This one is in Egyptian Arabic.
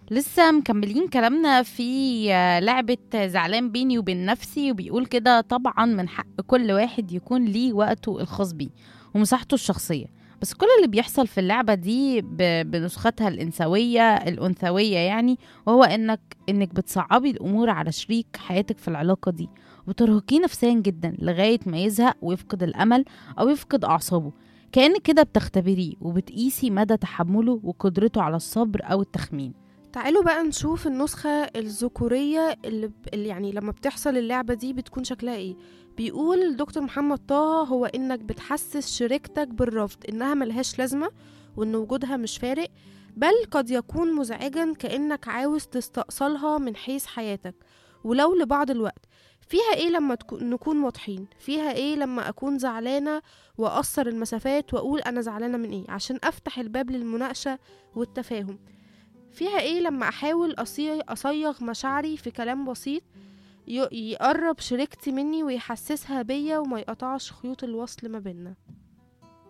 لسه مكملين كلامنا في آه، لعبة زعلان بيني وبين نفسي وبيقول كده طبعا من حق كل واحد يكون ليه وقته الخاص بيه ومساحته الشخصية بس كل اللي بيحصل في اللعبة دي ب- بنسختها الإنثوية الأنثوية يعني وهو إنك إنك بتصعبي الأمور على شريك حياتك في العلاقة دي وبترهقيه نفسيا جدا لغاية ما يزهق ويفقد الأمل أو يفقد أعصابه كأنك كده بتختبريه وبتقيسي مدى تحمله وقدرته على الصبر أو التخمين تعالوا بقى نشوف النسخة الذكورية اللي, ب... اللي يعني لما بتحصل اللعبة دي بتكون شكلها ايه بيقول دكتور محمد طه هو انك بتحسس شريكتك بالرفض انها ملهاش لازمة وان وجودها مش فارق بل قد يكون مزعجا كأنك عاوز تستأصلها من حيث حياتك ولو لبعض الوقت فيها ايه لما تكو... نكون واضحين فيها ايه لما اكون زعلانة واقصر المسافات واقول انا زعلانة من ايه عشان افتح الباب للمناقشة والتفاهم فيها ايه لما احاول أصي- اصيغ مشاعري في كلام بسيط ي- يقرب شريكتي مني ويحسسها بيا وما يقطعش خيوط الوصل ما بينا